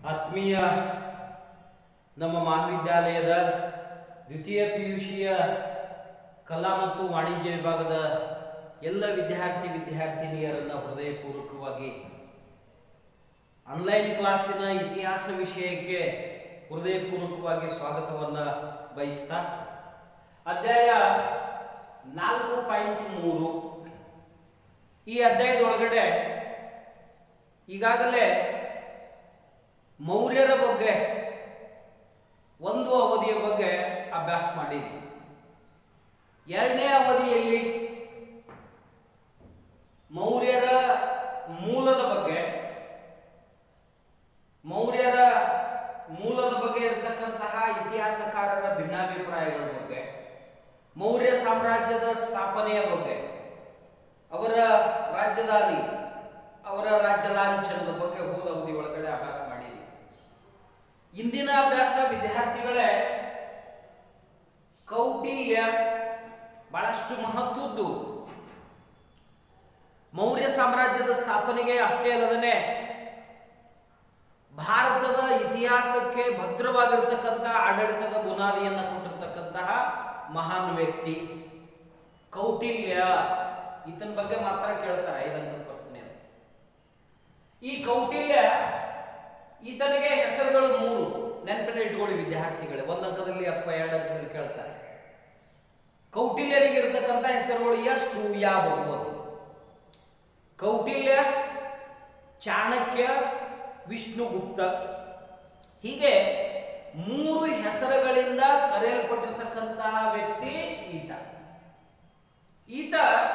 ಆತ್ಮೀಯ ನಮ್ಮ ಮಹಾವಿದ್ಯಾಲಯದ ದ್ವಿತೀಯ ಪಿಯುಸಿಯ ಕಲಾ ಮತ್ತು ವಾಣಿಜ್ಯ ವಿಭಾಗದ ಎಲ್ಲ ವಿದ್ಯಾರ್ಥಿ ವಿದ್ಯಾರ್ಥಿನಿಯರನ್ನ ಹೃದಯಪೂರ್ವಕವಾಗಿ ಆನ್ಲೈನ್ ಕ್ಲಾಸಿನ ಇತಿಹಾಸ ವಿಷಯಕ್ಕೆ ಹೃದಯಪೂರ್ವಕವಾಗಿ ಸ್ವಾಗತವನ್ನ ಬಯಸ್ತಾ ಅಧ್ಯಾಯ ನಾಲ್ಕು ಪಾಯಿಂಟ್ ಮೂರು ಈ ಅಧ್ಯಾಯದೊಳಗಡೆ ಈಗಾಗಲೇ ಮೌರ್ಯರ ಬಗ್ಗೆ ಒಂದು ಅವಧಿಯ ಬಗ್ಗೆ ಅಭ್ಯಾಸ ಮಾಡಿದ್ವಿ ಎರಡನೇ ಅವಧಿಯಲ್ಲಿ ಮೌರ್ಯರ ಮೂಲದ ಬಗ್ಗೆ ಮೌರ್ಯರ ಮೂಲದ ಬಗ್ಗೆ ಇರತಕ್ಕಂತಹ ಇತಿಹಾಸಕಾರರ ಭಿನ್ನಾಭಿಪ್ರಾಯಗಳ ಬಗ್ಗೆ ಮೌರ್ಯ ಸಾಮ್ರಾಜ್ಯದ ಸ್ಥಾಪನೆಯ ಬಗ್ಗೆ ಅವರ ರಾಜಧಾನಿ ಅವರ ರಾಜ್ಯ ಲಾಂಛನದ ಬಗ್ಗೆ ಹೋದ ಅವಧಿ ಒಳಗಡೆ ಅಭ್ಯಾಸ ಮಾಡಿದ್ವಿ ಇಂದಿನ ಅಭ್ಯಾಸ ವಿದ್ಯಾರ್ಥಿಗಳೇ ಕೌಟಿಲ್ಯ ಬಹಳಷ್ಟು ಮಹತ್ವದ್ದು ಮೌರ್ಯ ಸಾಮ್ರಾಜ್ಯದ ಸ್ಥಾಪನೆಗೆ ಅಷ್ಟೇ ಅಲ್ಲದನೆ ಭಾರತದ ಇತಿಹಾಸಕ್ಕೆ ಭದ್ರವಾಗಿರ್ತಕ್ಕಂಥ ಆಡಳಿತದ ಬುನಾದಿಯನ್ನು ಕೊಟ್ಟಿರ್ತಕ್ಕಂತಹ ಮಹಾನ್ ವ್ಯಕ್ತಿ ಕೌಟಿಲ್ಯ ಈತನ ಬಗ್ಗೆ ಮಾತ್ರ ಕೇಳ್ತಾರೆ ಐದಂಕದ ಪ್ರಶ್ನೆ ಈ ಕೌಟಿಲ್ಯ ಈತನಿಗೆ ಹೆಸರುಗಳು ಮೂರು ನೆನಪಿನ ಇಟ್ಕೊಳ್ಳಿ ವಿದ್ಯಾರ್ಥಿಗಳೇ ಒಂದು ಅಂಕದಲ್ಲಿ ಅಥವಾ ಎರಡು ಅಂಕದಲ್ಲಿ ಕೇಳ್ತಾರೆ ಕೌಟಿಲ್ಯರಿಗೆ ಇರತಕ್ಕಂಥ ಹೆಸರುಗಳು ಎಷ್ಟು ಯಾವುವು ಅಂತ ಕೌಟಿಲ್ಯ ಚಾಣಕ್ಯ ವಿಷ್ಣುಗುಪ್ತ ಹೀಗೆ ಮೂರು ಹೆಸರುಗಳಿಂದ ಕರೆಯಲ್ಪಟ್ಟಿರ್ತಕ್ಕಂತಹ ವ್ಯಕ್ತಿ ಈತ ಈತ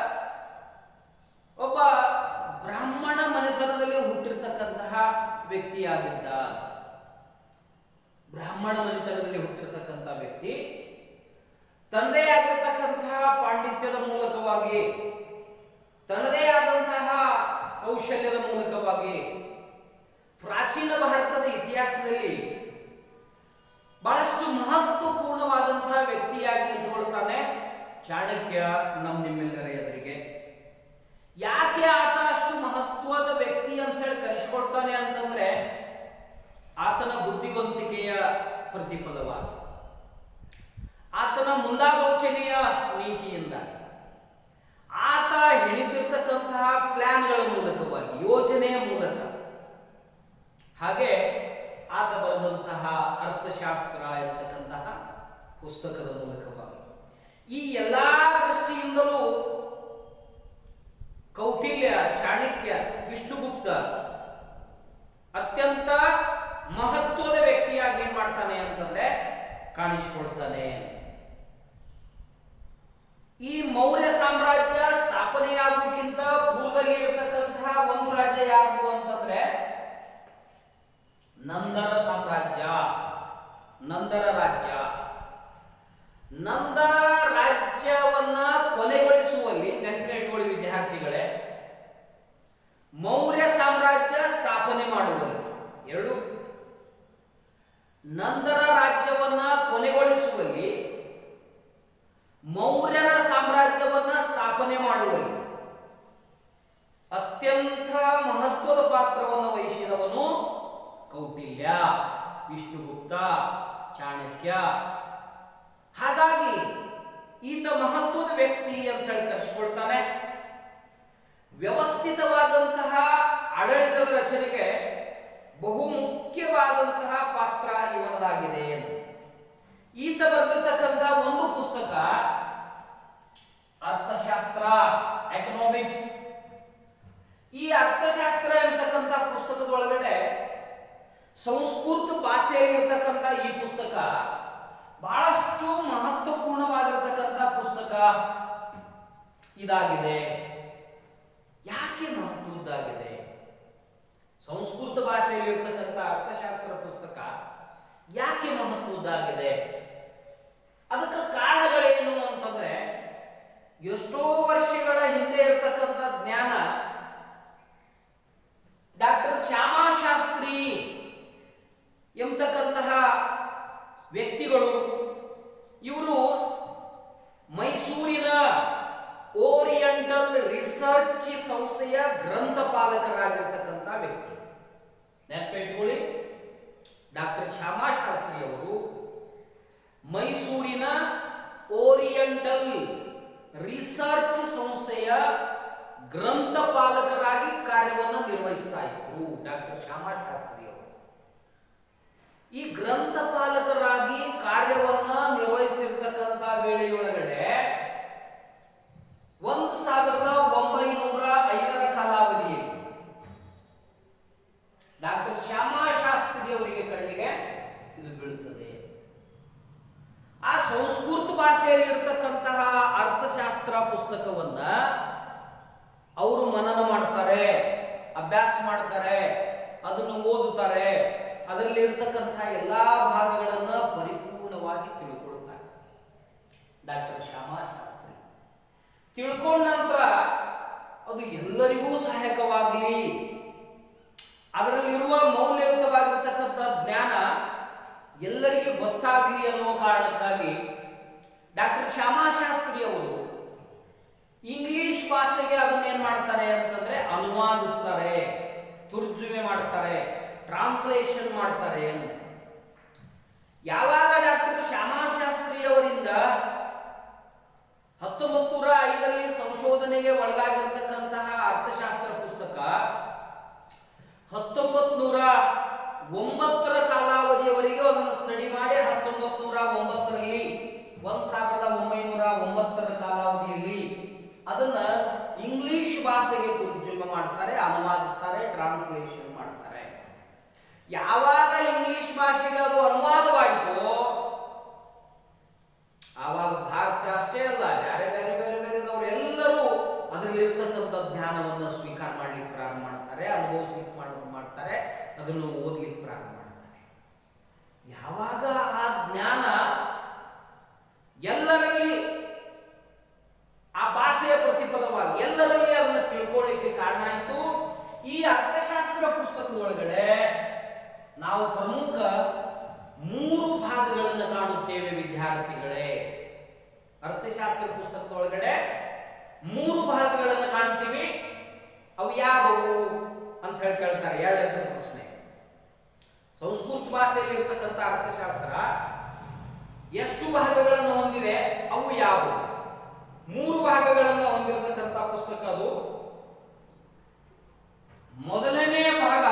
ಒಬ್ಬ ಬ್ರಾಹ್ಮಣ ಮನೆತನದಲ್ಲಿ ಹುಟ್ಟಿರ್ತಕ್ಕಂತಹ ವ್ಯಕ್ತಿಯಾಗಿದ್ದ ಬ್ರಾಹ್ಮಣ ಮನೆತನದಲ್ಲಿ ಹುಟ್ಟಿರ್ತಕ್ಕಂಥ ವ್ಯಕ್ತಿ ತನ್ನದೇ ಆಗಿರತಕ್ಕಂತಹ ಪಾಂಡಿತ್ಯದ ಮೂಲಕವಾಗಿ ತನ್ನದೇ ಆದಂತಹ ಕೌಶಲ್ಯದ ಮೂಲಕವಾಗಿ ಪ್ರಾಚೀನ ಭಾರತದ ಇತಿಹಾಸದಲ್ಲಿ ಬಹಳಷ್ಟು ಮಹತ್ವಪೂರ್ಣವಾದಂತಹ ವ್ಯಕ್ತಿಯಾಗಿ ನಿಂತುಕೊಳ್ತಾನೆ ಚಾಣಕ್ಯ ನಮ್ಮ ನಿಮ್ಮೆಲ್ಲರ ಎದುರಿಗೆ ಯಾಕೆ ಆತ ಅಷ್ಟು ಮಹತ್ವದ ವ್ಯಕ್ತಿ ಅಂತ ಹೇಳಿ ಕರೆಸ್ಕೊಳ್ತಾನೆ ಅಂತಂದ್ರೆ ಆತನ ಬುದ್ಧಿವಂತಿಕೆಯ ಪ್ರತಿಫಲವಾಗಿ ಆತನ ಮುಂದಾಲೋಚನೆಯ ನೀತಿಯಿಂದ ಆತ ಹಿಡಿದಿರ್ತಕ್ಕಂತಹ ಪ್ಲಾನ್ಗಳ ಮೂಲಕವಾಗಿ ಯೋಜನೆಯ ಮೂಲಕ ಹಾಗೆ ಆತ ಬರೆದಂತಹ ಅರ್ಥಶಾಸ್ತ್ರ ಇರತಕ್ಕಂತಹ ಪುಸ್ತಕದ ಮೂಲಕವಾಗಿ ಈ ಎಲ್ಲಾ ದೃಷ್ಟಿಯಿಂದಲೂ ಕೌಟಿಲ್ಯ ಚಾಣಕ್ಯ ವಿಷ್ಣುಗುಪ್ತ ಅತ್ಯಂತ ಮಹತ್ವದ ವ್ಯಕ್ತಿಯಾಗಿ ಏನ್ ಮಾಡ್ತಾನೆ ಅಂತಂದ್ರೆ ಕಾಣಿಸಿಕೊಳ್ತಾನೆ ಈ ಮೌರ್ಯ ಸಾಮ್ರಾಜ್ಯ ಸ್ಥಾಪನೆಯಾಗೋಕ್ಕಿಂತ ಪೂರ್ವದಲ್ಲಿ ಇರತಕ್ಕಂತಹ ಒಂದು ರಾಜ್ಯ ಯಾವುದು ಅಂತಂದ್ರೆ ನಂದರ ಸಾಮ್ರಾಜ್ಯ ನಂದರ ರಾಜ್ಯ ನಂದ ರಾಜ್ಯವನ್ನ ಕೊನೆಗೊಳಿಸುವಲ್ಲಿ ನೆನಪಿನ ಇಟ್ಕೊಳ್ಳಿ ವಿದ್ಯಾರ್ಥಿಗಳೇ ಮೌರ್ಯ ಸಾಮ್ರಾಜ್ಯ ಸ್ಥಾಪನೆ ಮಾಡುವಲ್ಲಿ ಎರಡು ನಂದರ ರಾಜ್ಯವನ್ನ ಕೊನೆಗೊಳಿಸುವಲ್ಲಿ ಮೌರ್ಯರ ಸಾಮ್ರಾಜ್ಯವನ್ನ ಸ್ಥಾಪನೆ ಮಾಡುವಲ್ಲಿ ಅತ್ಯಂತ ಮಹತ್ವದ ಪಾತ್ರವನ್ನು ವಹಿಸಿದವನು ಕೌಟಿಲ್ಯ ವಿಷ್ಣುಗುಪ್ತ ಚಾಣಕ್ಯ ಹಾಗಾಗಿ ಈತ ಮಹತ್ವದ ವ್ಯಕ್ತಿ ಅಂತ ಹೇಳಿ ಕರೆಸಿಕೊಳ್ತಾನೆ ವ್ಯವಸ್ಥಿತವಾದಂತಹ ಆಡಳಿತದ ರಚನೆಗೆ ಬಹು ಮುಖ್ಯವಾದಂತಹ ಪಾತ್ರ ಇವನದಾಗಿದೆ ಈತ ಬರೆದಿರ್ತಕ್ಕಂಥ ಒಂದು ಪುಸ್ತಕ ಅರ್ಥಶಾಸ್ತ್ರ ಎಕನಾಮಿಕ್ಸ್ ಈ ಅರ್ಥಶಾಸ್ತ್ರ ಎಂಬತಕ್ಕಂಥ ಪುಸ್ತಕದೊಳಗಡೆ ಸಂಸ್ಕೃತ ಭಾಷೆಯಲ್ಲಿರ್ತಕ್ಕಂಥ ಈ ಪುಸ್ತಕ ಬಹಳಷ್ಟು ಮಹತ್ವಪೂರ್ಣವಾಗಿರ್ತಕ್ಕಂಥ ಪುಸ್ತಕ ಇದಾಗಿದೆ ಯಾಕೆ ಮಹತ್ವದ್ದಾಗಿದೆ ಸಂಸ್ಕೃತ ಭಾಷೆಯಲ್ಲಿ ಇರ್ತಕ್ಕಂಥ ಅರ್ಥಶಾಸ್ತ್ರ ಪುಸ್ತಕ ಯಾಕೆ ಮಹತ್ವದ್ದಾಗಿದೆ ಅದಕ್ಕೆ ಕಾರಣಗಳೇನು ಅಂತಂದ್ರೆ ಎಷ್ಟೋ ವರ್ಷಗಳ ಹಿಂದೆ ಇರತಕ್ಕಂಥ ಜ್ಞಾನ ಡಾಕ್ಟರ್ ಶ್ಯಾಮಾಶಾಸ್ತ್ರಿ ಎಂಬತಕ್ಕಂತಹ ವ್ಯಕ್ತಿಗಳು ಇವರು ಮೈಸೂರಿನ ಓರಿಯಂಟಲ್ ರಿಸರ್ಚ್ ಸಂಸ್ಥೆಯ ಗ್ರಂಥಪಾಲಕರಾಗಿರ್ತಕ್ಕಂಥ ವ್ಯಕ್ತಿ ನೆನಪಿಟ್ಕೊಳ್ಳಿ ಡಾಕ್ಟರ್ ಶ್ಯಾಮಾಶಾಸ್ತ್ರಿ ಅವರು ಮೈಸೂರಿನ ಓರಿಯಂಟಲ್ ರಿಸರ್ಚ್ ಸಂಸ್ಥೆಯ ಗ್ರಂಥಪಾಲಕರಾಗಿ ಕಾರ್ಯವನ್ನು ನಿರ್ವಹಿಸ್ತಾ ಇದ್ರು ಡಾಕ್ಟರ್ ಶ್ಯಾಮಾಶಾಸ್ತ್ರಿ ಅವರು ಈ ಗ್ರಂಥಪಾಲಕರಾಗಿ ಕಾರ್ಯವನ್ನ ನಿರ್ವಹಿಸ್ತಿರ್ತಕ್ಕಂಥ ವೇಳೆಯೊಳಗಡೆ ಒಂದು ಸಾವಿರದ ಒಂಬೈನೂರ ಐದರ ಕಾಲಾವಧಿಯಲ್ಲಿ ಡಾಕ್ಟರ್ ಶ್ಯಾಮಾಶಾಸ್ತ್ರಿ ಅವರಿಗೆ ಕಣ್ಣಿಗೆ ಇದು ಬೀಳುತ್ತದೆ ಆ ಸಂಸ್ಕೃತ ಭಾಷೆಯಲ್ಲಿ ಇರತಕ್ಕಂತಹ ಅರ್ಥಶಾಸ್ತ್ರ ಪುಸ್ತಕವನ್ನ ಅವರು ಮನನ ಮಾಡ್ತಾರೆ ಅಭ್ಯಾಸ ಮಾಡ್ತಾರೆ ಅದನ್ನು ಓದುತ್ತಾರೆ ಅದರಲ್ಲಿ ಇರತಕ್ಕಂತಹ ಎಲ್ಲಾ ಭಾಗಗಳನ್ನ ಪರಿಪೂರ್ಣವಾಗಿ ತಿಳ್ಕೊಳ್ತಾರೆ ಡಾಕ್ಟರ್ ಶ್ಯಾಮಾಶಾಸ್ತ್ರಿ ತಿಳ್ಕೊಂಡ ನಂತರ ಅದು ಎಲ್ಲರಿಗೂ ಸಹಾಯಕವಾಗಲಿ ಅದರಲ್ಲಿರುವ ಮೌಲ್ಯಯುತವಾಗಿರ್ತಕ್ಕಂಥ ಜ್ಞಾನ ಎಲ್ಲರಿಗೆ ಗೊತ್ತಾಗಲಿ ಅನ್ನೋ ಕಾರಣಕ್ಕಾಗಿ ಡಾಕ್ಟರ್ ಶ್ಯಾಮಾಶಾಸ್ತ್ರಿ ಅವರು ಇಂಗ್ಲಿಷ್ ಭಾಷೆಗೆ ಅದನ್ನ ಏನ್ ಮಾಡ್ತಾರೆ ಅಂತಂದ್ರೆ ಅನುವಾದಿಸ್ತಾರೆ ತುರ್ಜುಮೆ ಮಾಡ್ತಾರೆ ಟ್ರಾನ್ಸ್ಲೇಷನ್ ಮಾಡ್ತಾರೆ ಅಂತ ಯಾವಾಗ ಡಾಕ್ಟರ್ ಶ್ಯಾಮಾಶಾಸ್ತ್ರಿ ಅವರಿಂದ ಹತ್ತೊಂಬತ್ತು ನೂರ ಐದರಲ್ಲಿ ಸಂಶೋಧನೆಗೆ ಒಳಗಾಗಿರ್ತಕ್ಕಂತಹ ಅರ್ಥಶಾಸ್ತ್ರ ಪುಸ್ತಕ ಹತ್ತೊಂಬತ್ ನೂರ ಒಂಬತ್ತರ ಕಾಲಾವಧಿಯವರೆಗೆ ಅದನ್ನು ಸ್ಟಡಿ ಮಾಡಿ ಹತ್ತೊಂಬತ್ ನೂರ ಒಂಬತ್ತರಲ್ಲಿ ಒಂದ್ ಸಾವಿರದ ಒಂಬೈನೂರ ಒಂಬತ್ತರ ಕಾಲಾವಧಿಯಲ್ಲಿ ಅದನ್ನ ಇಂಗ್ಲಿಷ್ ಭಾಷೆಗೆ ತರ್ಜುಮೆ ಮಾಡ್ತಾರೆ ಅನುವಾದಿಸ್ತಾರೆ ಟ್ರಾನ್ಸ್ಲೇಷನ್ ಮಾಡ್ತಾರೆ ಯಾವಾಗ ಇಂಗ್ಲಿಷ್ ಭಾಷೆಗೆ ಅದು ಅನುವಾದವಾಯಿತು ಆವಾಗ ಭಾರತ ಅಷ್ಟೇ ಅಲ್ಲ ಬೇರೆ ಬೇರೆ ಬೇರೆ ಬೇರೆದವರು ಎಲ್ಲರೂ ಅದರಲ್ಲಿ ಇರ್ತಕ್ಕಂಥ ಜ್ಞಾನವನ್ನು ಸ್ವೀಕಾರ ಮಾಡ್ಲಿಕ್ಕೆ ಪ್ರಾರಂಭ ಮಾಡ್ತಾರೆ ಅನುಭವಿಸ್ಲಿಕ್ಕೆ ಮಾಡ ಮಾಡ್ತಾರೆ ಅದನ್ನು ಓದ್ಲಿಕ್ಕೆ ಪ್ರಾರಂಭ ಮಾಡ್ತಾರೆ ಯಾವಾಗ ಆ ಜ್ಞಾನ ಎಲ್ಲರಲ್ಲಿ ಆ ಭಾಷೆಯ ಪ್ರತಿಫಲವಾಗಿ ಎಲ್ಲರಲ್ಲಿ ಅದನ್ನು ತಿಳ್ಕೊಳ್ಳಿಕ್ಕೆ ಕಾರಣ ಆಯಿತು ಈ ಅರ್ಥಶಾಸ್ತ್ರ ಪುಸ್ತಕದೊಳಗಡೆ ನಾವು ಪ್ರಮುಖ ಮೂರು ಭಾಗಗಳನ್ನು ಕಾಣುತ್ತೇವೆ ವಿದ್ಯಾರ್ಥಿಗಳೇ ಅರ್ಥಶಾಸ್ತ್ರ ಪುಸ್ತಕದೊಳಗಡೆ ಮೂರು ಭಾಗಗಳನ್ನು ಕಾಣ್ತೀವಿ ಅವು ಯಾವುವು ಅಂತ ಹೇಳಿ ಕೇಳ್ತಾರೆ ಎರಡನೇ ಪ್ರಶ್ನೆ ಸಂಸ್ಕೃತ ಭಾಷೆಯಲ್ಲಿ ಇರ್ತಕ್ಕಂಥ ಅರ್ಥಶಾಸ್ತ್ರ ಎಷ್ಟು ಭಾಗಗಳನ್ನು ಹೊಂದಿದೆ ಅವು ಯಾವುವು ಮೂರು ಭಾಗಗಳನ್ನು ಹೊಂದಿರತಕ್ಕಂಥ ಪುಸ್ತಕ ಅದು ಮೊದಲನೇ ಭಾಗ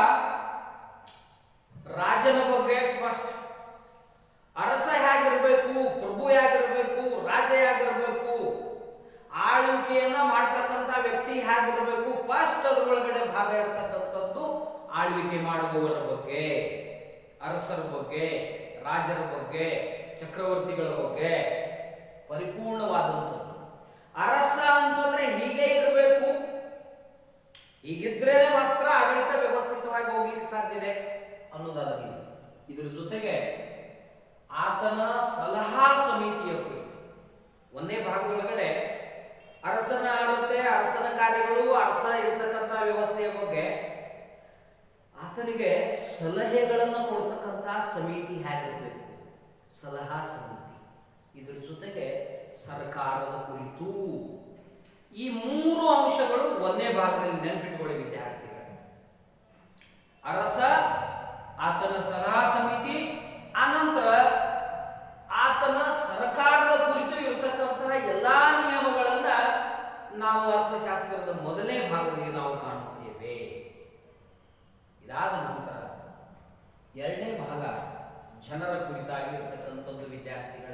ರಾಜನ ಬಗ್ಗೆ ಫಸ್ಟ್ ಅರಸ ಹೇಗಿರ್ಬೇಕು ಪ್ರಭು ಹೇಗಿರ್ಬೇಕು ರಾಜ ಹೇಗಿರ್ಬೇಕು ಆಳ್ವಿಕೆಯನ್ನ ಮಾಡ್ತಕ್ಕಂಥ ವ್ಯಕ್ತಿ ಹೇಗಿರ್ಬೇಕು ಫಸ್ಟ್ ಅದರೊಳಗಡೆ ಭಾಗ ಇರ್ತಕ್ಕಂಥದ್ದು ಆಳ್ವಿಕೆ ಮಾಡುವವರ ಬಗ್ಗೆ ಅರಸರ ಬಗ್ಗೆ ರಾಜರ ಬಗ್ಗೆ ಚಕ್ರವರ್ತಿಗಳ ಬಗ್ಗೆ ಪರಿಪೂರ್ಣವಾದಂಥದ್ದು ಅರಸ ಅಂತಂದ್ರೆ ಹೀಗೆ ಇರಬೇಕು ಹೀಗಿದ್ರೇನೆ ಮಾತ್ರ ಆಡಳಿತ ವ್ಯವಸ್ಥಿತವಾಗಿ ಹೋಗ್ಲಿಕ್ಕೆ ಸಾಧ್ಯ ಇದೆ ಅನ್ನೋದಾದಲ್ಲಿ ಇದ್ರ ಜೊತೆಗೆ ಆತನ ಸಲಹಾ ಸಮಿತಿಯ ಕುರಿತು ಒಂದೇ ಭಾಗದೊಳಗಡೆ ಅರಸನ ಅರ್ಹತೆ ಅರಸನ ಕಾರ್ಯಗಳು ಅರಸ ಇರತಕ್ಕಂತ ವ್ಯವಸ್ಥೆಯ ಬಗ್ಗೆ ಆತನಿಗೆ ಸಲಹೆಗಳನ್ನು ಕೊಡ್ತಕ್ಕಂತ ಸಮಿತಿ ಹೇಗಿರಬೇಕು ಸಲಹಾ ಸಮಿತಿ ಇದ್ರ ಜೊತೆಗೆ ಸರ್ಕಾರದ ಕುರಿತು ಈ ಮೂರು ಅಂಶಗಳು ಒಂದೇ ಭಾಗದಲ್ಲಿ ನೆನಪಿಟ್ಕೊಳ್ಳಿ ವಿದ್ಯಾರ್ಥಿಗಳು ಅರಸ ಆತನ ಸಲಹಾ ಸಮಿತಿ ಆನಂತರ ಆತನ ಸರ್ಕಾರದ ಕುರಿತು ಇರತಕ್ಕಂತಹ ಎಲ್ಲಾ ನಿಯಮಗಳನ್ನ ನಾವು ಅರ್ಥಶಾಸ್ತ್ರದ ಮೊದಲನೇ ಭಾಗದಲ್ಲಿ ನಾವು ಕಾಣುತ್ತೇವೆ ಇದಾದ ನಂತರ ಎರಡನೇ ಭಾಗ ಜನರ ಕುರಿತಾಗಿ ಇರತಕ್ಕಂಥದ್ದು ವಿದ್ಯಾರ್ಥಿಗಳೇ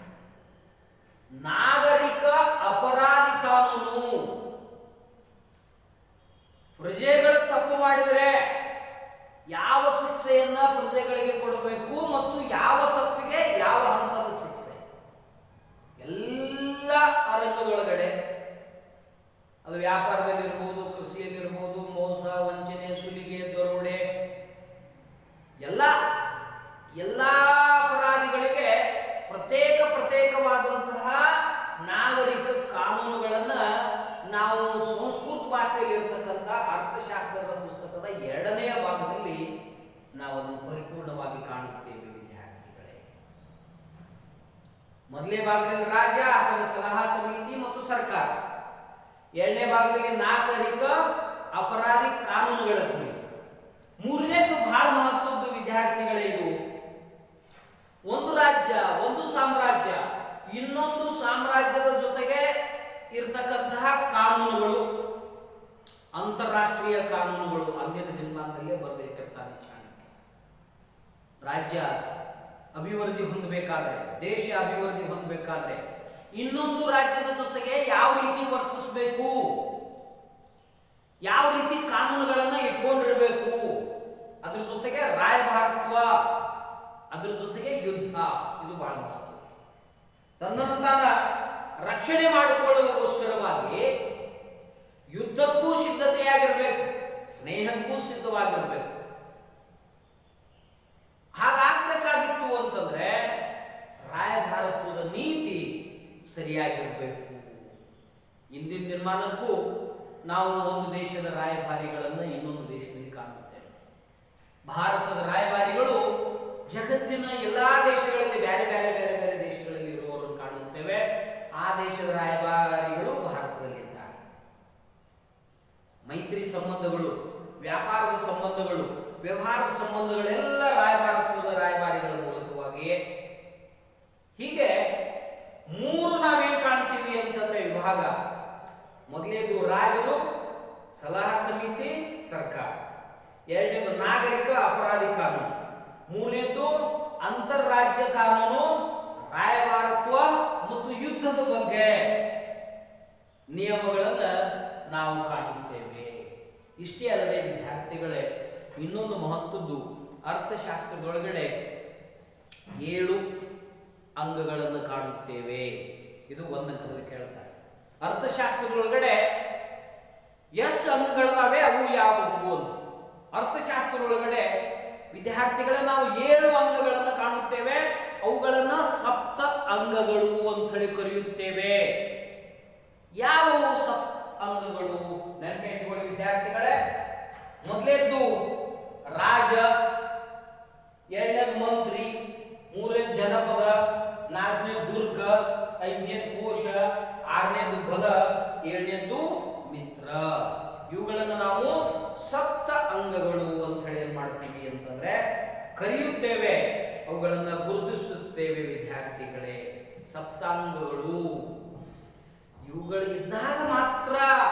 ನಾಗರಿಕ ಅಪರಾಧಿ ಕಾನೂನು ಪ್ರಜೆಗಳು ತಪ್ಪು ಮಾಡಿದರೆ ಯಾವ ಶಿಕ್ಷೆಯನ್ನ ಪ್ರಜೆಗಳಿಗೆ ಕೊಡಬೇಕು ಮತ್ತು ಯಾವ ತಪ್ಪಿಗೆ ಯಾವ ಹಂತದ ಶಿಕ್ಷೆ ಎಲ್ಲ ಅರಂಗದೊಳಗಡೆ ಅದು ವ್ಯಾಪಾರದಲ್ಲಿರ್ಬೋದು ಕೃಷಿಯಲ್ಲಿರ್ಬೋದು ಮೋಸ ವಂಚನೆ ಸುಲಿಗೆ ದರೋಡೆ ಎಲ್ಲ ಎಲ್ಲ ಅಪರಾಧಿಗಳಿಗೆ ಪ್ರತ್ಯೇಕ ಪ್ರತ್ಯೇಕವಾದಂತಹ ನಾಗರಿಕ ಕಾನೂನುಗಳನ್ನ ನಾವು ಸಂಸ್ಕೃತ ಭಾಷೆಯಲ್ಲಿ ಇರತಕ್ಕಂಥ ಅರ್ಥಶಾಸ್ತ್ರದ ಪುಸ್ತಕದ ಎರಡನೆಯ ಭಾಗದಲ್ಲಿ ನಾವು ಅದನ್ನು ಪರಿಪೂರ್ಣವಾಗಿ ಕಾಣುತ್ತೇವೆ ವಿದ್ಯಾರ್ಥಿಗಳೇ ಮೊದಲನೇ ಭಾಗದಲ್ಲಿ ರಾಜ್ಯ ಆತನ ಸಲಹಾ ಸಮಿತಿ ಮತ್ತು ಸರ್ಕಾರ ಎರಡನೇ ಭಾಗದಲ್ಲಿ ನಾಗರಿಕ ಅಪರಾಧಿ ಕಾನೂನುಗಳ ಕುರಿತು ಮೂರನೇದು ಬಹಳ ಮಹತ್ವದ್ದು ವಿದ್ಯಾರ್ಥಿಗಳೇ ಇದು ಇನ್ನೊಂದು ಸಾಮ್ರಾಜ್ಯದ ಜೊತೆಗೆ ಇರತಕ್ಕಂತಹ ಕಾನೂನುಗಳು ಅಂತಾರಾಷ್ಟ್ರೀಯ ಕಾನೂನುಗಳು ಅಂದಿನ ದಿನಮಾನದಲ್ಲೇ ಬರೆದಿಟ್ಟಿರ್ತಾನೆ ಚಾಣಕ್ಯ ರಾಜ್ಯ ಅಭಿವೃದ್ಧಿ ಹೊಂದಬೇಕಾದ್ರೆ ದೇಶ ಅಭಿವೃದ್ಧಿ ಹೊಂದಬೇಕಾದ್ರೆ ಇನ್ನೊಂದು ರಾಜ್ಯದ ಜೊತೆಗೆ ಯಾವ ರೀತಿ ವರ್ತಿಸಬೇಕು ಯಾವ ರೀತಿ ಕಾನೂನುಗಳನ್ನ ಇಟ್ಕೊಂಡಿರ್ಬೇಕು ಅದ್ರ ಜೊತೆಗೆ ರಾಯಭಾರತ್ವ ಅದ್ರ ಜೊತೆಗೆ ಯುದ್ಧ ಇದು ಬಹಳ ಮಹತ್ವ ತನ್ನನ್ನು ತಾನ ರಕ್ಷಣೆ ಮಾಡಿಕೊಳ್ಳುವಗೋಸ್ಕರವಾಗಿ ಯುದ್ಧಕ್ಕೂ ಸಿದ್ಧತೆಯಾಗಿರ್ಬೇಕು ಸ್ನೇಹಕ್ಕೂ ಸಿದ್ಧವಾಗಿರ್ಬೇಕು ಹಾಗಾಗ್ಬೇಕಾಗಿತ್ತು ಅಂತಂದ್ರೆ ರಾಯಭಾರತ್ವದ ನೀತಿ ಸರಿಯಾಗಿರ್ಬೇಕು ಇಂದಿನ ನಿರ್ಮಾಣಕ್ಕೂ ನಾವು ಒಂದು ದೇಶದ ರಾಯಭಾರಿಗಳನ್ನ ಇನ್ನೊಂದು ದೇಶದಲ್ಲಿ ಕಾಣುತ್ತೇವೆ ಭಾರತದ ರಾಯಭಾರಿಗಳು ಜಗತ್ತಿನ ಎಲ್ಲಾ ದೇಶಗಳಲ್ಲಿ ಬೇರೆ ಬೇರೆ ಬೇರೆ ಬೇರೆ ದೇಶಗಳಲ್ಲಿ ಇರುವವರನ್ನು ಕಾಣುತ್ತೇವೆ ಆ ದೇಶದ ರಾಯಭಾರಿಗಳು ಭಾರತದಲ್ಲಿದ್ದಾರೆ ಮೈತ್ರಿ ಸಂಬಂಧಗಳು ವ್ಯಾಪಾರದ ಸಂಬಂಧಗಳು ವ್ಯವಹಾರದ ಸಂಬಂಧಗಳೆಲ್ಲ ರಾಯಭಾರತ್ವದ ರಾಯಭಾರಿಗಳ ಮೂಲಕವಾಗಿಯೇ ಹೀಗೆ ಮೂರು ನಾವೇನ್ ಕಾಣ್ತೀವಿ ಅಂತಂದ್ರೆ ವಿಭಾಗ ಮೊದಲನೇದು ರಾಜರು ಸಲಹಾ ಸಮಿತಿ ಸರ್ಕಾರ ಎರಡನೇದು ನಾಗರಿಕ ಅಪರಾಧಿ ಕಾನೂನು ಮೂರನೇದು ಅಂತಾರಾಜ್ಯ ಕಾನೂನು ರಾಯಭಾರತ್ವ ಮತ್ತು ಯುದ್ಧದ ಬಗ್ಗೆ ನಿಯಮಗಳನ್ನ ನಾವು ಕಾಣುತ್ತೇವೆ ಇಷ್ಟೇ ಅಲ್ಲದೆ ವಿದ್ಯಾರ್ಥಿಗಳೇ ಇನ್ನೊಂದು ಮಹತ್ವದ್ದು ಅರ್ಥಶಾಸ್ತ್ರದೊಳಗಡೆ ಏಳು ಅಂಗಗಳನ್ನು ಕಾಣುತ್ತೇವೆ ಇದು ಒಂದು ಅಂಕದಲ್ಲಿ ಕೇಳ್ತಾರೆ ಅರ್ಥಶಾಸ್ತ್ರದೊಳಗಡೆ ಎಷ್ಟು ಅಂಗಗಳಿದಾವೆ ಅವು ಯಾವುವು ಅಂತ ಅರ್ಥಶಾಸ್ತ್ರದೊಳಗಡೆ ವಿದ್ಯಾರ್ಥಿಗಳ ನಾವು ಏಳು ಅಂಗಗಳನ್ನು ಕಾಣುತ್ತೇವೆ ಅವುಗಳನ್ನ ಸಪ್ತ ಅಂಗಗಳು ಅಂತ ಹೇಳಿ ಕರೆಯುತ್ತೇವೆ ಯಾವುವು ಸಪ್ತ ಅಂಗಗಳು ನೆನಪಿಟ್ಕೊಳ್ಳಿ ವಿದ್ಯಾರ್ಥಿಗಳೇ ಮೊದಲೇದ್ದು ರಾಜ ಎರಡನೇದು ಮಂತ್ರಿ ಮೂರನೇದು ಜನಪದ ನಾಲ್ಕನೇದು ದುರ್ಗ ಐದನೇದು ಕೋಶ ಆರನೇದು ಬಲ ಏಳನೇದು ಮಿತ್ರ ಇವುಗಳನ್ನು ನಾವು ಸಪ್ತ ಅಂಗಗಳು ಅಂತ ಹೇಳಿ ಏನ್ ಮಾಡ್ತೀವಿ ಅಂತಂದ್ರೆ ಕರೆಯುತ್ತೇವೆ ಅವುಗಳನ್ನ ಗುರುತಿಸುತ್ತೇವೆ ವಿದ್ಯಾರ್ಥಿಗಳೇ ಸಪ್ತಾಂಗಗಳು ಇವುಗಳು ಇದ್ದಾಗ ಮಾತ್ರ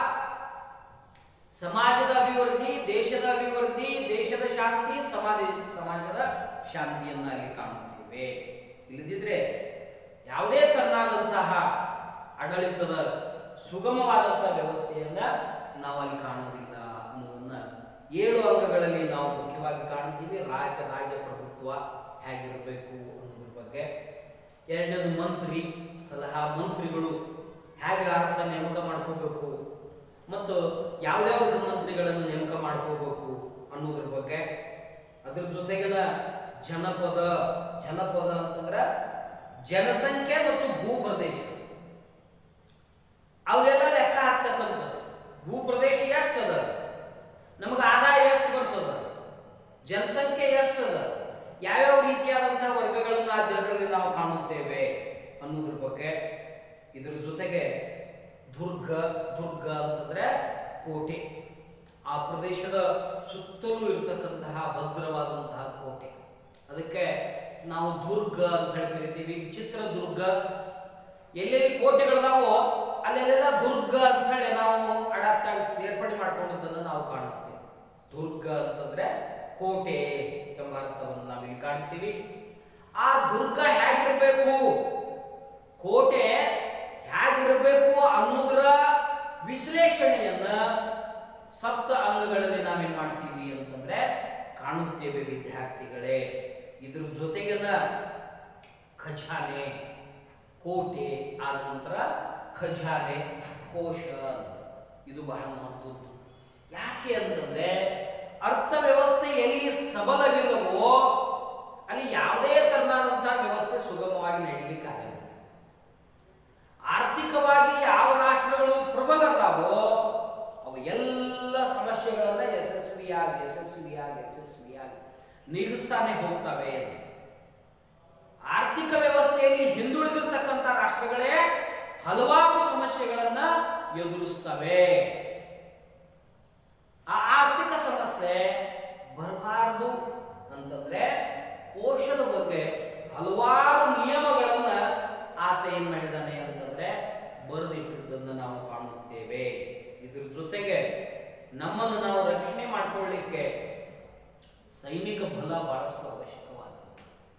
ಸಮಾಜದ ಅಭಿವೃದ್ಧಿ ದೇಶದ ಅಭಿವೃದ್ಧಿ ದೇಶದ ಶಾಂತಿ ಸಮಾಜ ಸಮಾಜದ ಶಾಂತಿಯನ್ನ ಅಲ್ಲಿ ಕಾಣುತ್ತೇವೆ ಇಲ್ಲದಿದ್ರೆ ಯಾವುದೇ ತರನಾದಂತಹ ಆಡಳಿತದ ಸುಗಮವಾದಂತಹ ವ್ಯವಸ್ಥೆಯನ್ನ ನಾವು ಅಲ್ಲಿ ಕಾಣೋದಿಲ್ಲ ಅನ್ನೋದನ್ನ ಏಳು ಅಂಗಗಳಲ್ಲಿ ನಾವು ಮುಖ್ಯವಾಗಿ ಕಾಣ್ತೀವಿ ರಾಜ ರಾಜಪ್ರಭುತ್ವ ಹೇಗಿರಬೇಕು ಅನ್ನೋದ್ರ ಬಗ್ಗೆ ಎರಡನೇದು ಮಂತ್ರಿ ಸಲಹಾ ಮಂತ್ರಿಗಳು ಹೇಗೆ ಅರಸ ನೇಮಕ ಮಾಡ್ಕೋಬೇಕು ಮತ್ತು ಯಾವ್ಯಾವ ಮಂತ್ರಿಗಳನ್ನು ನೇಮಕ ಮಾಡ್ಕೋಬೇಕು ಅನ್ನೋದ್ರ ಬಗ್ಗೆ ಅದ್ರ ಜೊತೆಗಿನ ಜನಪದ ಜನಪದ ಅಂತಂದ್ರ ಜನಸಂಖ್ಯೆ ಮತ್ತು ಭೂಪ್ರದೇಶ ಅವೆಲ್ಲ ಲೆಕ್ಕ ಹಾಕ್ತಕ್ಕಂಥದ್ದು ಭೂಪ್ರದೇಶ ಎಷ್ಟದ ನಮಗೆ ಆದಾಯ ಎಷ್ಟು ಬರ್ತದ ಜನಸಂಖ್ಯೆ ಎಷ್ಟದ ಯಾವ್ಯಾವ ರೀತಿಯಾದಂತಹ ವರ್ಗಗಳನ್ನ ಆ ಜನರಲ್ಲಿ ನಾವು ಕಾಣುತ್ತೇವೆ ಅನ್ನೋದ್ರ ಬಗ್ಗೆ ಇದ್ರ ಜೊತೆಗೆ ದುರ್ಗ ದುರ್ಗ ಅಂತಂದ್ರೆ ಕೋಟೆ ಆ ಪ್ರದೇಶದ ಸುತ್ತಲೂ ಇರತಕ್ಕಂತಹ ಭದ್ರವಾದಂತಹ ಕೋಟೆ ಅದಕ್ಕೆ ನಾವು ದುರ್ಗ ಅಂತ ಹೇಳಿ ಕರಿತೀವಿ ಈಗ ಚಿತ್ರದುರ್ಗ ಎಲ್ಲೆಲ್ಲಿ ಕೋಟೆಗಳಿದಾವೋ ಅಲ್ಲೆಲ್ಲ ದುರ್ಗ ಅಂತ ಹೇಳಿ ನಾವು ಅಡಾಪ್ಟ್ ಆಗಿ ಸೇರ್ಪಡೆ ಮಾಡ್ಕೊಂಡಿದ್ದನ್ನು ನಾವು ಕಾಣುತ್ತೇವೆ ದುರ್ಗ ಅಂತಂದ್ರೆ ಕೋಟೆ ಎಂಬ ಅರ್ಥವನ್ನು ನಾವಿಲ್ಲಿ ಕಾಣ್ತೀವಿ ಆ ದುರ್ಗ ಹೇಗಿರ್ಬೇಕು ಕೋಟೆ ಹೇಗಿರಬೇಕು ಅನ್ನೋದರ ವಿಶ್ಲೇಷಣೆಯನ್ನ ಸಪ್ತ ಅಂಗಗಳಲ್ಲಿ ನಾವೇನ್ ಮಾಡ್ತೀವಿ ಅಂತಂದ್ರೆ ಕಾಣುತ್ತೇವೆ ವಿದ್ಯಾರ್ಥಿಗಳೇ ಇದ್ರ ಜೊತೆಗಿನ ಖಜಾನೆ ಕೋಟೆ ಆದ ನಂತರ ಖಜಾನೆ ಕೋಶ ಇದು ಬಹಳ ಮಹತ್ವದ್ದು ಯಾಕೆ ಅಂತಂದ್ರೆ ಅರ್ಥವ್ಯವಸ್ಥೆ ಎಲ್ಲಿ ಸಬಲವಿಲ್ಲವೋ ಅಲ್ಲಿ ಯಾವುದೇ ತರನಾದಂತಹ ವ್ಯವಸ್ಥೆ ಸುಗಮವಾಗಿ ನಡೀಲಿಕ್ಕೆ ಆಗಲ್ಲ ಆರ್ಥಿಕವಾಗಿ ಯಾವ ರಾಷ್ಟ್ರಗಳು ಪ್ರಬಲರಾವೋ ಅವು ಎಲ್ಲ ಸಮಸ್ಯೆಗಳನ್ನ ಯಶಸ್ವಿಯಾಗಿ ಯಶಸ್ವಿಯಾಗಿ ಯಶಸ್ವಿಯಾಗಿ ನೀಗಿಸ್ತಾನೆ ಹೋಗ್ತವೆ ಆರ್ಥಿಕ ವ್ಯವಸ್ಥೆಯಲ್ಲಿ ಹಿಂದುಳಿದಿರ್ತಕ್ಕಂಥ ರಾಷ್ಟ್ರಗಳೇ ಹಲವಾರು ಸಮಸ್ಯೆಗಳನ್ನ ಎದುರಿಸ್ತವೆ ಆ ಆರ್ಥಿಕ ಸಮಸ್ಯೆ ಬರಬಾರದು ಅಂತಂದ್ರೆ ಕೋಶದ ಬಗ್ಗೆ ಹಲವಾರು ನಿಯಮಗಳನ್ನ ಆತ ಏನ್ ಮಾಡಿದಾನ ನಮ್ಮನ್ನು ನಾವು ರಕ್ಷಣೆ ಮಾಡ್ಕೊಳ್ಳಿಕ್ಕೆ ಸೈನಿಕ ಬಲ ಬಹಳಷ್ಟು ಅವಶ್ಯಕವಾದದ್ದು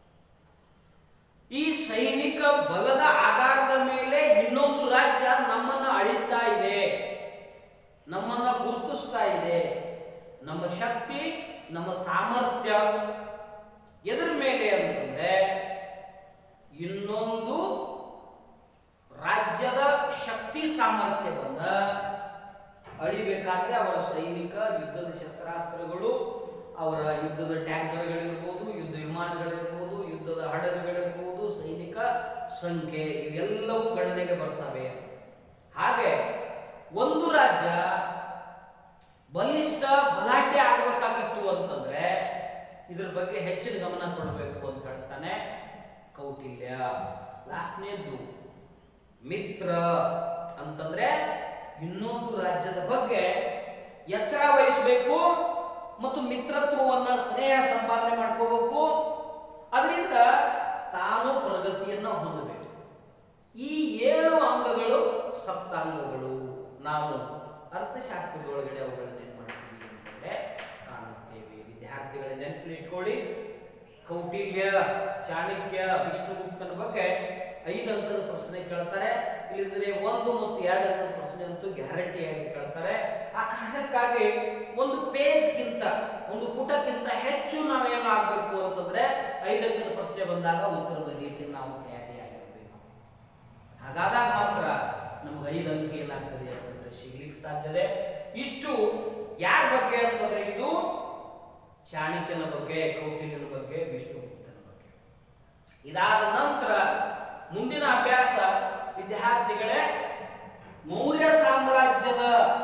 ಈ ಸೈನಿಕ ಬಲದ ಆಧಾರದ ಮೇಲೆ ಇನ್ನೊಂದು ರಾಜ್ಯ ನಮ್ಮನ್ನ ಅಳಿತಾ ಇದೆ ನಮ್ಮನ್ನ ಗುರುತಿಸ್ತಾ ಇದೆ ನಮ್ಮ ಶಕ್ತಿ ನಮ್ಮ ಸಾಮರ್ಥ್ಯ ಎದ್ರ ಮೇಲೆ ಅಂತಂದ್ರೆ ಇನ್ನೊಂದು ರಾಜ್ಯದ ಶಕ್ತಿ ಸಾಮರ್ಥ್ಯವನ್ನ ಅಳಿಬೇಕಾದ್ರೆ ಅವರ ಸೈನಿಕ ಯುದ್ಧದ ಶಸ್ತ್ರಾಸ್ತ್ರಗಳು ಅವರ ಯುದ್ಧದ ಟ್ಯಾಂಕರ್ಗಳಿರ್ಬೋದು ಯುದ್ಧ ವಿಮಾನಗಳಿರ್ಬೋದು ಯುದ್ಧದ ಹಡಗುಗಳಿರ್ಬೋದು ಸೈನಿಕ ಸಂಖ್ಯೆ ಇವೆಲ್ಲವೂ ಗಣನೆಗೆ ಬರ್ತವೆ ಹಾಗೆ ಒಂದು ರಾಜ್ಯ ಬಲಿಷ್ಠ ಬಲಾಢ್ಯ ಆಗ್ಬೇಕಾಗಿತ್ತು ಅಂತಂದ್ರೆ ಇದ್ರ ಬಗ್ಗೆ ಹೆಚ್ಚಿನ ಗಮನ ಕೊಡಬೇಕು ಅಂತ ಹೇಳ್ತಾನೆ ಕೌಟಿಲ್ಯ ಲಾಸ್ಟ್ನೇದ್ದು ಮಿತ್ರ ಅಂತಂದ್ರೆ ಇನ್ನೊಂದು ರಾಜ್ಯದ ಬಗ್ಗೆ ಎಚ್ಚರ ವಹಿಸಬೇಕು ಮತ್ತು ಮಿತ್ರತ್ವವನ್ನ ಸ್ನೇಹ ಸಂಪಾದನೆ ಮಾಡ್ಕೋಬೇಕು ಅದರಿಂದ ತಾನು ಪ್ರಗತಿಯನ್ನ ಹೊಂದಬೇಕು ಈ ಏಳು ಅಂಗಗಳು ಸಪ್ತಾಂಗಗಳು ನಾವು ಅರ್ಥಶಾಸ್ತ್ರದೊಳಗಡೆ ಅವುಗಳನ್ನ ಏನ್ ಮಾಡ್ತೀವಿ ಅಂತಂದ್ರೆ ಕಾಣುತ್ತೇವೆ ವಿದ್ಯಾರ್ಥಿಗಳ ನೆನಪಿಟ್ಕೊಳ್ಳಿ ಕೌಟಿಲ್ಯ ಚಾಣಕ್ಯ ವಿಷ್ಣುಗುಪ್ತನ ಬಗ್ಗೆ ಐದು ಅಂಕದ ಪ್ರಶ್ನೆ ಕೇಳ್ತಾರೆ ಇಲ್ಲಿದ್ರೆ ಒಂದು ಮತ್ತು ಎರಡು ಅಂಕದ ಪ್ರಶ್ನೆ ಅಂತೂ ಗ್ಯಾರಂಟಿಯಾಗಿ ಕೇಳ್ತಾರೆ ಆ ಕಾರಣಕ್ಕಾಗಿ ಒಂದು ಪೇಜ್ಗಿಂತ ಒಂದು ಪುಟಕ್ಕಿಂತ ಹೆಚ್ಚು ನಾವೇನು ಆಗ್ಬೇಕು ಅಂತಂದ್ರೆ ಐದು ಅಂಕದ ಪ್ರಶ್ನೆ ಬಂದಾಗ ಉತ್ತರ ಬರಲಿಕ್ಕೆ ನಾವು ತಯಾರಿಯಾಗಿರ್ಬೇಕು ಹಾಗಾದಾಗ ಮಾತ್ರ ನಮ್ಗೆ ಐದು ಅಂಕ ಏನಾಗ್ತದೆ ಅಂತಂದ್ರೆ ಸಿಗ್ಲಿಕ್ಕೆ ಸಾಧ್ಯತೆ ಇಷ್ಟು ಯಾರ ಬಗ್ಗೆ ಅಂತಂದ್ರೆ ಇದು ಚಾಣಕ್ಯನ ಬಗ್ಗೆ ಕೌಟಿಲ್ಯನ ಬಗ್ಗೆ ವಿಷ್ಣುಗುಪ್ತನ ಬಗ್ಗೆ ಇದಾದ ನಂತರ ಮುಂದಿನ ಅಭ್ಯಾಸ ವಿದ್ಯಾರ್ಥಿಗಳೇ ಮೌರ್ಯ ಸಾಮ್ರಾಜ್ಯದ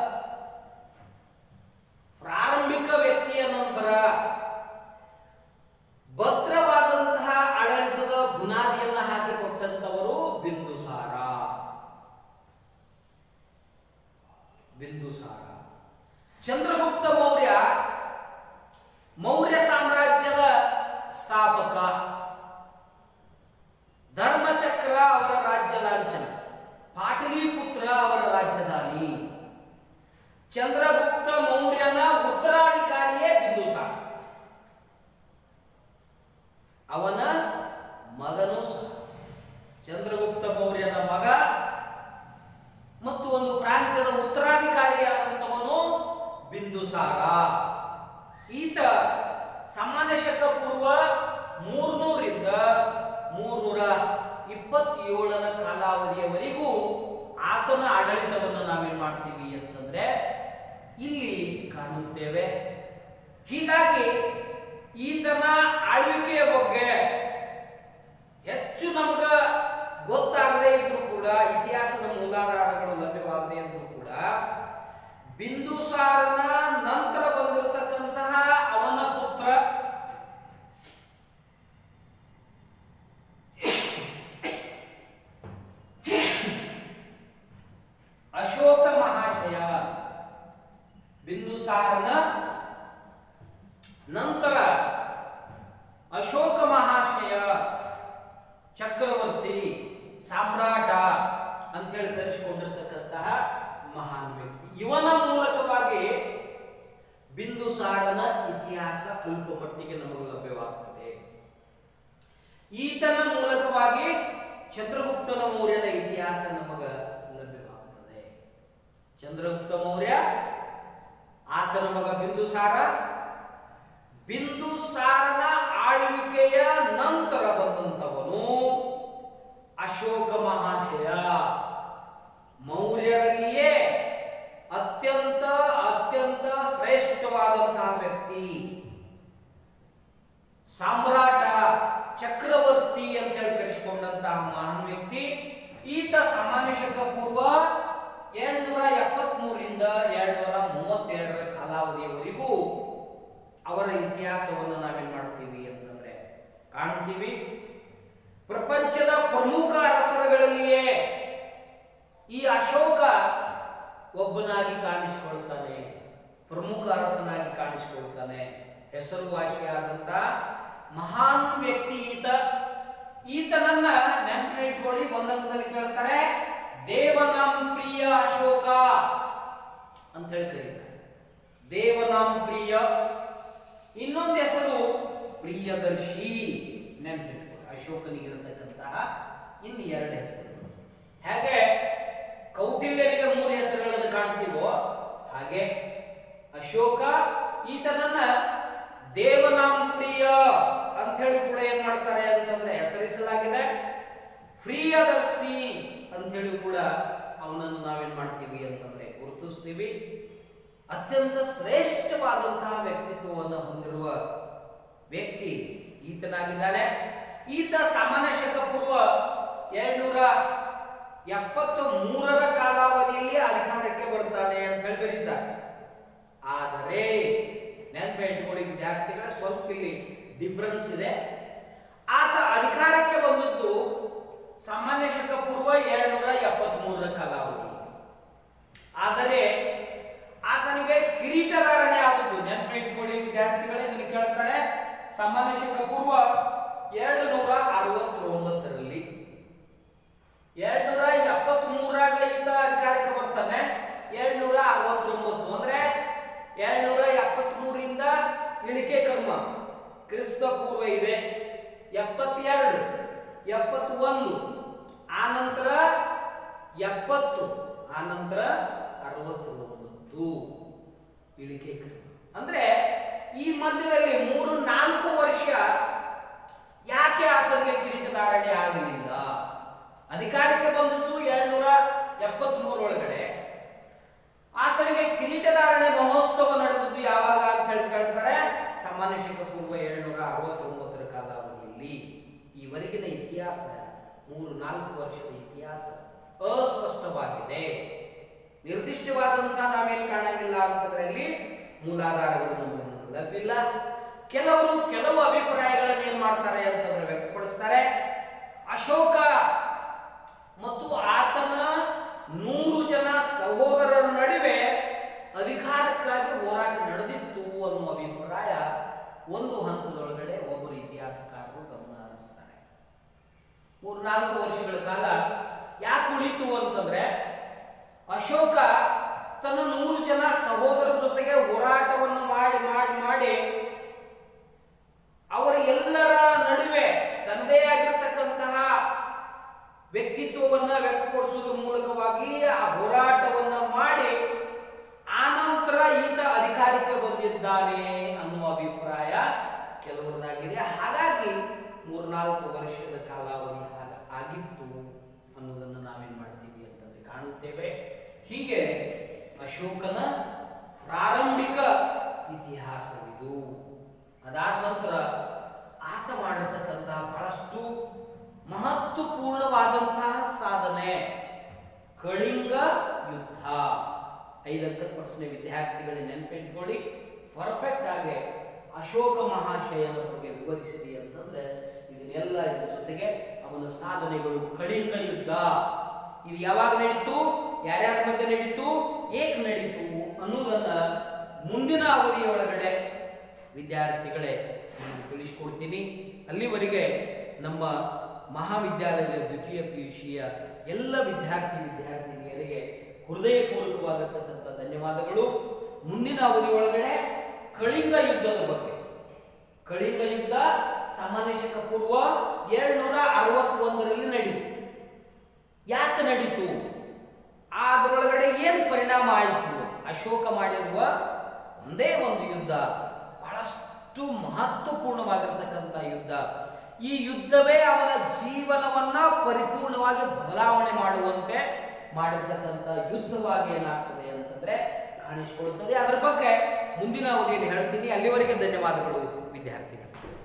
ಪ್ರಾರಂಭಿಕ ವ್ಯಕ್ತಿಯ ನಂತರ ಭದ್ರವಾದಂತಹ ಆಡಳಿತದ ಬುನಾದಿಯನ್ನ ಹಾಕಿಕೊಟ್ಟಂತವರು ಬಿಂದುಸಾರ ಬಿಂದುಸಾರ ಚಂದ್ರಗುಪ್ತ ಮೌರ್ಯ ಮೌರ್ಯ ಸಾಮ್ರಾಜ್ಯದ ಸ್ಥಾಪಕ ಧರ್ಮಚಕ್ರ ಅವರ ರಾಜ್ಯ ಲಾಂಛನ ಪಾಟಲಿಪುತ್ರ ಅವರ ರಾಜಧಾನಿ ಚಂದ್ರಗುಪ್ತ ಮೌರ್ಯನ ಉತ್ತರಾಧಿಕಾರಿಯೇ ಬಿಂದುಸಾರ ಅವನ ಮಗನೂ ಸಹ ಚಂದ್ರಗುಪ್ತ ಮೌರ್ಯನ ಮಗ ಮತ್ತು ಒಂದು ಪ್ರಾಂತ್ಯದ ಉತ್ತರಾಧಿಕಾರಿಯಾದಂಥವನು ಬಿಂದುಸಾರ ಈತ ಸಾಮಾನ್ಯ ಶಕ ಪೂರ್ವ ಮೂರ್ನೂರಿಂದ ಮೂರ್ನೂರ ಇಪ್ಪತ್ತೇಳರ ಕಾಲಾವಧಿಯವರೆಗೂ ಆತನ ಆಡಳಿತವನ್ನು ನಾವೇನ್ ಮಾಡ್ತೀವಿ ಅಂತಂದ್ರೆ ಇಲ್ಲಿ ಕಾಣುತ್ತೇವೆ ಹೀಗಾಗಿ ಈತನ ಆಳ್ವಿಕೆಯ ಬಗ್ಗೆ ಹೆಚ್ಚು ನಮಗ ಗೊತ್ತಾಗದೇ ಇದ್ರೂ ಕೂಡ ಇತಿಹಾಸದ ಮೂಲಾಧಾರಗಳು ಲಭ್ಯವಾಗದೇ ಇದ್ರೂ ಕೂಡ ಬಿಂದುಸಾರನ ನಂತರ ಬಂದಿರತಕ್ಕಂತಹ ಅವನ ಪುತ್ರ ಅಶೋಕ ಮಹಾಶಯ ಬಿಂದುಸಾರನ ನಂತರ ಅಶೋಕ ಮಹಾಶಯ ಚಕ್ರವರ್ತಿ ಸಾಮ್ರಾಟ ಅಂತ ಹೇಳಿ ಕರೆಸಿಕೊಂಡಿರ್ತಕ್ಕಂತಹ ಮಹಾನ್ ವ್ಯಕ್ತಿ ಇವನ ಮೂಲಕವಾಗಿ ಬಿಂದುಸಾರನ ಇತಿಹಾಸ ಅಲ್ಪ ಮಟ್ಟಿಗೆ ನಮಗೆ ಲಭ್ಯವಾಗ್ತದೆ ಈತನ ಮೂಲಕವಾಗಿ ಚಂದ್ರಗುಪ್ತನ ಮೌರ್ಯನ ಇತಿಹಾಸ ನಮಗ ಲಭ್ಯವಾಗ್ತದೆ ಚಂದ್ರಗುಪ್ತ ಮೌರ್ಯ ಆತನ ಮಗ ಬಿಂದುಸಾರ ಬಿಂದುಸಾರನ ಆಳ್ವಿಕೆಯ ನಂತರ ಬಂದಂತವನು ಅಶೋಕ ಮಹಾಶಯ ಮೌರ್ಯರಲ್ಲಿಯೇ ಅತ್ಯಂತ ಅತ್ಯಂತ ಶ್ರೇಷ್ಠವಾದಂತಹ ವ್ಯಕ್ತಿ ಸಾಮ್ರಾಟ ಚಕ್ರವರ್ತಿ ಅಂತ ಹೇಳಿ ಕರೆಸಿಕೊಂಡಂತಹ ಮಹಾನ್ ವ್ಯಕ್ತಿ ಈತ ಸಾಮಾನ್ಯ ಶಕ ಪೂರ್ವ ಎರಡ್ನೂರ ಎಪ್ಪತ್ಮೂರರಿಂದ ಎರಡ್ನೂರ ಮೂವತ್ತೆರಡರ ಕಾಲಾವಧಿಯವರೆಗೂ ಅವರ ಇತಿಹಾಸವನ್ನು ನಾವೇನ್ ಮಾಡ್ತೀವಿ ಅಂತಂದ್ರೆ ಕಾಣ್ತೀವಿ ಪ್ರಪಂಚದ ಪ್ರಮುಖ ಅರಸರುಗಳಲ್ಲಿಯೇ ಈ ಅಶೋಕ ಒಬ್ಬನಾಗಿ ಕಾಣಿಸಿಕೊಳ್ತಾನೆ ಪ್ರಮುಖ ಅರಸನಾಗಿ ಕಾಣಿಸಿಕೊಳ್ತಾನೆ ಹೆಸರುವಾಸಿಯಾದಂತ ಮಹಾನ್ ವ್ಯಕ್ತಿ ಈತ ಈತನನ್ನ ನೆನಪಿಟ್ಕೊಳ್ಳಿ ಒಂದಂತದಲ್ಲಿ ಕೇಳ್ತಾರೆ ದೇವನಾಂ ಪ್ರಿಯ ಅಶೋಕ ಅಂತ ಹೇಳಿ ಕರೀತಾರೆ ದೇವನಾಂ ಪ್ರಿಯ ಇನ್ನೊಂದು ಹೆಸರು ಪ್ರಿಯದರ್ಶಿ ನೆನಪಿಟ್ಕೊ ಅಶೋಕನಿಗಿರತಕ್ಕಂತಹ ಇನ್ನು ಎರಡು ಹೆಸರು ಹಾಗೆ ಕೌಟಿಲ್ಯನಿಗೆ ಮೂರು ಹೆಸರುಗಳನ್ನು ಕಾಣ್ತೀವೋ ಹಾಗೆ ಅಶೋಕ ಈತನನ್ನ ದೇವನಾಂ ಪ್ರಿಯ ಅಂತ ಹೇಳಿ ಕೂಡ ಏನ್ ಮಾಡ್ತಾರೆ ಅಂತಂದ್ರೆ ಹೆಸರಿಸಲಾಗಿದೆ ಪ್ರಿಯದರ್ಶಿ ಅಂತ ಹೇಳಿ ಕೂಡ ಅವನನ್ನು ನಾವೇನ್ ಮಾಡ್ತೀವಿ ಅಂತಂದ್ರೆ ಗುರುತಿಸ್ತೀವಿ ಅತ್ಯಂತ ಶ್ರೇಷ್ಠವಾದಂತಹ ವ್ಯಕ್ತಿತ್ವವನ್ನು ಹೊಂದಿರುವ ವ್ಯಕ್ತಿ ಈತನಾಗಿದ್ದಾನೆ ಈತ ಸಾಮಾನ್ಯ ಶಕ ಪೂರ್ವ ಎರಡ್ನೂರ ಎಪ್ಪತ್ತ ಮೂರರ ಕಾಲಾವಧಿಯಲ್ಲಿ ಅಧಿಕಾರಕ್ಕೆ ಬರ್ತಾನೆ ಅಂತ ಹೇಳಿ ಬರೀತಾರೆ ಆದರೆ ನೆನಪು ಇಟ್ಕೊಳ್ಳಿ ವಿದ್ಯಾರ್ಥಿಗಳ ಸ್ವಲ್ಪ ಇಲ್ಲಿ ಡಿಫರೆನ್ಸ್ ಇದೆ ಆತ ಅಧಿಕಾರಕ್ಕೆ ಬಂದದ್ದು ಸಾಮಾನ್ಯ ಶಕ ಪೂರ್ವ ಎರಡ್ನೂರ ಎಪ್ಪತ್ತ್ ಮೂರರ ಕಾಲಾವಧಿ ಆದರೆ ಆತನಿಗೆ ಕಿರೀಟಧಾರಣೆ ಆದದ್ದು ನೆನಪು ಇಟ್ಕೊಳ್ಳಿ ವಿದ್ಯಾರ್ಥಿಗಳೇ ಇದನ್ನು ಕೇಳ್ತಾರೆ ಸಾಮಾನ್ಯ ಶಕ ಪೂರ್ವ ಎರಡು ನೂರ ಅರವತ್ತೊಂಬತ್ತರಲ್ಲಿ ಎರಡ್ ನೂರ ಎಪ್ಪತ್ತ್ ಮೂರಾಗ ಈತ ಅಧಿಕಾರಕ್ಕೆ ಬರ್ತಾನೆ ಎರಡ್ ನೂರ ಅರವತ್ತೊಂಬತ್ತು ಅಂದ್ರೆ ಎರಡ್ ನೂರ ಎಪ್ಪತ್ತ್ ಮೂರಿಂದ ಇಳಿಕೆ ಕರ್ಮ ಕ್ರಿಸ್ತ ಪೂರ್ವ ಇದೆ ಎಪ್ಪತ್ತೆರಡು ಎಪ್ಪತ್ತೊಂದು ಆ ನಂತರ ಎಪ್ಪತ್ತು ಆ ನಂತರ ಅರವತ್ತೊಂಬತ್ತು ಇಳಿಕೆ ಕರ್ಮ ಅಂದ್ರೆ ಈ ಮಧ್ಯದಲ್ಲಿ ಮೂರು ನಾಲ್ಕು ವರ್ಷ ಯಾಕೆ ಆತನಿಗೆ ಕಿರೀಟಧಾರಣೆ ಆಗಲಿಲ್ಲ ಅಧಿಕಾರಕ್ಕೆ ಬಂದದ್ದು ಎರಡ್ನೂರ ಎಪ್ಪತ್ತ್ ಮೂರೊಳಗಡೆ ಆತನಿಗೆ ಕಿರೀಟಧಾರಣೆ ಮಹೋತ್ಸವ ನಡೆದದ್ದು ಯಾವಾಗ ಅಂತ ಹೇಳಿ ಕೇಳ್ತಾರೆ ಸಾಮಾನ್ಯ ಶಕ ಪೂರ್ವ ಎರಡ್ನೂರ ಅರವತ್ತೊಂಬತ್ತರ ಕಾಲಾವಧಿಯಲ್ಲಿ ಈವರೆಗಿನ ಇತಿಹಾಸ ಮೂರು ನಾಲ್ಕು ವರ್ಷದ ಇತಿಹಾಸ ಅಸ್ಪಷ್ಟವಾಗಿದೆ ನಿರ್ದಿಷ್ಟವಾದಂತಹ ನಾವೇನು ಕಾಣಂಗಿಲ್ಲ ಅಂತಂದ್ರಲ್ಲಿ ಮೂಲಾಧಾರಗಳು ನಮಗೆ ಲಭ್ಯಿಲ್ಲ ಕೆಲವರು ಕೆಲವು ಅಭಿಪ್ರಾಯಗಳನ್ನು ಏನ್ ಮಾಡ್ತಾರೆ ಅಂತಂದ್ರೆ ವ್ಯಕ್ತಪಡಿಸ್ತಾರೆ ಅಶೋಕ ಮತ್ತು ಆತನ ನೂರು ಜನ ಸಹೋದರರ ನಡುವೆ ಅಧಿಕಾರಕ್ಕಾಗಿ ಹೋರಾಟ ನಡೆದಿತ್ತು ಅನ್ನುವ ಅಭಿಪ್ರಾಯ ಒಂದು ಹಂತದೊಳಗಡೆ ಒಬ್ಬರು ಇತಿಹಾಸಕಾರರು ಗಮನ ಹರಿಸ್ತಾರೆ ಮೂರ್ನಾಲ್ಕು ವರ್ಷಗಳ ಕಾಲ ಯಾಕೆ ಉಳಿತು ಅಂತಂದ್ರೆ ಅಶೋಕ ತನ್ನ ನೂರು ಜನ ಸಹೋದರರ ಜೊತೆಗೆ ಹೋರಾಟವನ್ನು ಮಾಡಿ ಮಾಡಿ ಮಾಡಿ ಅವರ ಎಲ್ಲರ ನಡುವೆ ತನ್ನದೇ ಆಗಿರತಕ್ಕಂತಹ ವ್ಯಕ್ತಿತ್ವವನ್ನ ವ್ಯಕ್ತಪಡಿಸುವುದರ ಮೂಲಕವಾಗಿ ಆ ಹೋರಾಟವನ್ನ ಮಾಡಿ ಆನಂತರ ಈತ ಅಧಿಕಾರಕ್ಕೆ ಬಂದಿದ್ದಾನೆ ಅನ್ನುವ ಅಭಿಪ್ರಾಯ ಕೆಲವರದಾಗಿದೆ ಹಾಗಾಗಿ ಮೂರ್ನಾಲ್ಕು ವರ್ಷದ ಕಾಲಾವಧಿ ಹಾಗ ಆಗಿತ್ತು ಅನ್ನೋದನ್ನು ನಾವೇನ್ ಮಾಡ್ತೀವಿ ಅಂತಂದ್ರೆ ಕಾಣುತ್ತೇವೆ ಹೀಗೆ ಅಶೋಕನ ಪ್ರಾರಂಭಿಕ ಇತಿಹಾಸವಿದು ಅದಾದ ನಂತರ ಆತ ಮಾಡಿರ್ತಕ್ಕಂತಹ ಬಹಳಷ್ಟು ಮಹತ್ವಪೂರ್ಣವಾದಂತಹ ಸಾಧನೆ ಕಳಿಂಗ ಯುದ್ಧ ಐದಕ್ಕ ಪ್ರಶ್ನೆ ವಿದ್ಯಾರ್ಥಿಗಳೇ ನೆನಪಿಟ್ಕೊಳ್ಳಿ ಪರ್ಫೆಕ್ಟ್ ಆಗಿ ಅಶೋಕ ಮಹಾಶಯನ ಬಗ್ಗೆ ವಿವರಿಸಿರಿ ಅಂತಂದ್ರೆ ಇದನ್ನೆಲ್ಲ ಇದ್ರ ಜೊತೆಗೆ ಅವನ ಸಾಧನೆಗಳು ಕಳಿಂಗ ಯುದ್ಧ ಇದು ಯಾವಾಗ ನಡೀತು ಯಾರ್ಯಾರ ಮಧ್ಯೆ ನಡೀತು ಏಕ್ ನಡೀತು ಅನ್ನೋದನ್ನ ಮುಂದಿನ ಅವಧಿಯೊಳಗಡೆ ವಿದ್ಯಾರ್ಥಿಗಳೇ ನಿಮಗೆ ತಿಳಿಸ್ಕೊಡ್ತೀನಿ ಅಲ್ಲಿವರೆಗೆ ನಮ್ಮ ಮಹಾವಿದ್ಯಾಲಯದ ದ್ವಿತೀಯ ಪಿ ಯು ಸಿಯ ಎಲ್ಲ ವಿದ್ಯಾರ್ಥಿ ವಿದ್ಯಾರ್ಥಿನಿಯರಿಗೆ ಹೃದಯಪೂರ್ವಕವಾಗಿರ್ತಕ್ಕಂಥ ಧನ್ಯವಾದಗಳು ಮುಂದಿನ ಅವಧಿಯೊಳಗಡೆ ಕಳಿಂಗ ಯುದ್ಧದ ಬಗ್ಗೆ ಕಳಿಂಗ ಯುದ್ಧ ಸಾಮಾನ್ಯ ಶಕ ಪೂರ್ವ ಎರಡ್ನೂರ ಅರವತ್ತೊಂದರಲ್ಲಿ ನಡೀತು ಯಾಕೆ ನಡೀತು ಅದರೊಳಗಡೆ ಏನು ಪರಿಣಾಮ ಆಯಿತು ಅಶೋಕ ಮಾಡಿರುವ ಒಂದೇ ಒಂದು ಯುದ್ಧ ಬಹಳಷ್ಟು ಮಹತ್ವಪೂರ್ಣವಾಗಿರ್ತಕ್ಕಂಥ ಯುದ್ಧ ಈ ಯುದ್ಧವೇ ಅವನ ಜೀವನವನ್ನ ಪರಿಪೂರ್ಣವಾಗಿ ಬದಲಾವಣೆ ಮಾಡುವಂತೆ ಮಾಡಿರ್ತಕ್ಕಂಥ ಯುದ್ಧವಾಗಿ ಏನಾಗ್ತದೆ ಅಂತಂದ್ರೆ ಕಾಣಿಸಿಕೊಳ್ತದೆ ಅದರ ಬಗ್ಗೆ ಮುಂದಿನ ಅವಧಿಯಲ್ಲಿ ಹೇಳ್ತೀನಿ ಅಲ್ಲಿವರೆಗೆ ಧನ್ಯವಾದಗಳು ವಿದ್ಯಾರ್ಥಿಗಳು